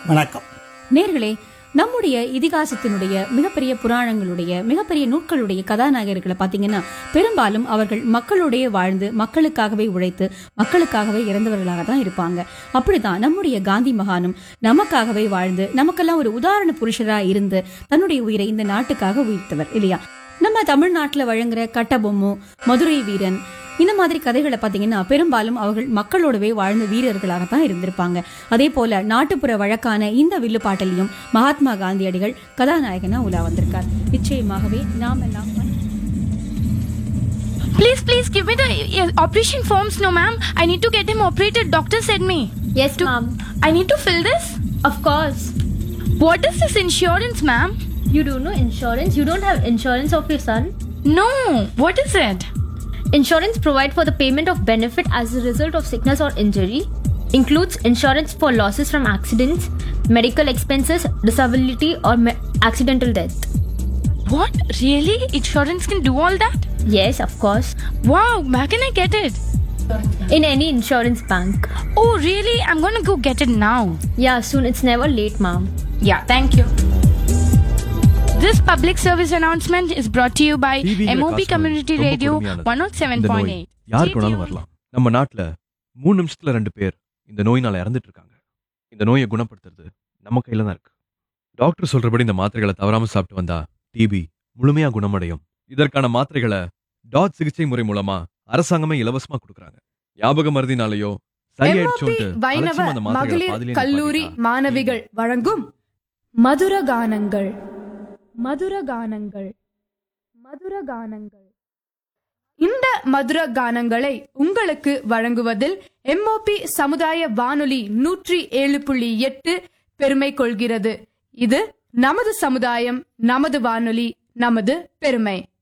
வணக்கம் நேர்களே நம்முடைய இதிகாசத்தினுடைய மிகப்பெரிய புராணங்களுடைய மிகப்பெரிய நூட்களுடைய கதாநாயகர்களை பார்த்தீங்கன்னா பெரும்பாலும் அவர்கள் மக்களோடைய வாழ்ந்து மக்களுக்காகவே உழைத்து மக்களுக்காகவே இறந்தவர்களாக தான் இருப்பாங்க அப்படிதான் நம்முடைய காந்தி மகானும் நமக்காகவே வாழ்ந்து நமக்கெல்லாம் ஒரு உதாரண புருஷரா இருந்து தன்னுடைய உயிரை இந்த நாட்டுக்காக உயிர்த்தவர் இல்லையா நம்ம தமிழ்நாட்டில் வழங்குற கட்டபொம்மு மதுரை வீரன் இந்த மாதிரி கதைகளை பார்த்தீங்கன்னா பெரும்பாலும் அவர்கள் மக்களோடவே வாழ்ந்த வீரர்களாக தான் இருந்திருப்பாங்க அதே போல நாட்டுப்புற வழக்கான இந்த வில்லுப்பாட்டிலையும் மகாத்மா காந்தியடிகள் கதாநாயகனா உலா வந்திருக்கார் நிச்சயமாகவே நாம் எல்லாம் Please, please give me the uh, operation forms. No, ma'am. I need to get him operated. Doctor said me. Yes, ma'am. I need to fill this. Of course. What is this insurance, ma'am? You do know insurance. You don't have insurance of your son. No. What is it? Insurance provide for the payment of benefit as a result of sickness or injury. Includes insurance for losses from accidents, medical expenses, disability, or me- accidental death. What? Really? Insurance can do all that? Yes, of course. Wow. Where can I get it? In any insurance bank. Oh, really? I'm gonna go get it now. Yeah, soon. It's never late, ma'am. Yeah. Thank you. This public service announcement is brought to you by டிவிங்கிற MOP காசு Community ரொம்ப Radio கொடுமையானது. இந்த நோய் 107.8. யாருக்கு Stay வேணாலும் tuned. வரலாம் நம்ம நாட்டுல மூணு நிமிஷத்துல ரெண்டு பேர் இந்த நோயினால இறந்துட்டு இருக்காங்க இந்த நோயை குணப்படுத்துறது நம்ம கையில தான் இருக்கு டாக்டர் சொல்றபடி இந்த மாத்திரைகளை தவறாம சாப்பிட்டு வந்தா டிபி முழுமையா குணமடையும் இதற்கான மாத்திரைகளை டாட் சிகிச்சை முறை மூலமா அரசாங்கமே இலவசமா கொடுக்கறாங்க ஞாபக மருதினாலேயோ சரியாயிடுச்சோன்ட்டு வைணவ அலட்சியமா அந்த மாத்திரைகளை மகளிர் பாதியிலே கல்லூரி நிப்பாட்டிட்டா. மாணவிகள் வழங்கும் மதுர கானங்கள் மதுர கானங்கள் மதுர கானங்கள் இந்த மதுர கானங்களை உங்களுக்கு வழங்குவதில் எம்ஓபி சமுதாய வானொலி நூற்றி ஏழு புள்ளி எட்டு பெருமை கொள்கிறது இது நமது சமுதாயம் நமது வானொலி நமது பெருமை